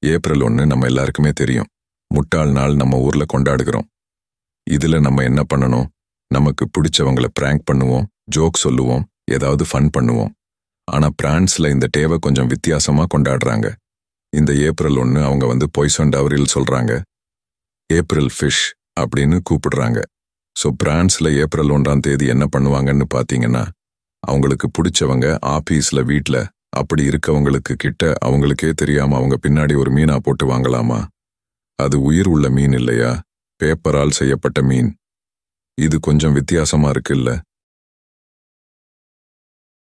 April ஒன்று நம்ம எல்லாருக்குமே தெரியும் முட்டாள் நாள் நம்ம ஊர்ல கொண்டாடுகிறோம் இதுல நம்ம என்ன பண்ணணும் நமக்கு பிடிச்சவங்கள பிராங்க் பண்ணுவோம் ஜோக் சொல்லுவோம் ஏதாவது ஃபன் பண்ணுவோம் ஆனா பிரான்ஸ்ல இந்த டேவை கொஞ்சம் வித்தியாசமா கொண்டாடுறாங்க இந்த ஏப்ரல் ஒன்று அவங்க வந்து பொய்சன் டவரில் சொல்றாங்க ஏப்ரல் ஃபிஷ் அப்படின்னு கூப்பிடுறாங்க ஸோ பிரான்ஸ்ல ஏப்ரல் ஒன்றாம் தேதி என்ன பண்ணுவாங்கன்னு பார்த்தீங்கன்னா அவங்களுக்கு பிடிச்சவங்க ஆபீஸ்ல வீட்ல அப்படி இருக்கவங்களுக்கு கிட்ட அவங்களுக்கே தெரியாம அவங்க பின்னாடி ஒரு மீனா போட்டு வாங்கலாமா அது உயிர் உள்ள மீன் இல்லையா பேப்பரால் செய்யப்பட்ட மீன் இது கொஞ்சம் வித்தியாசமா இருக்குல்ல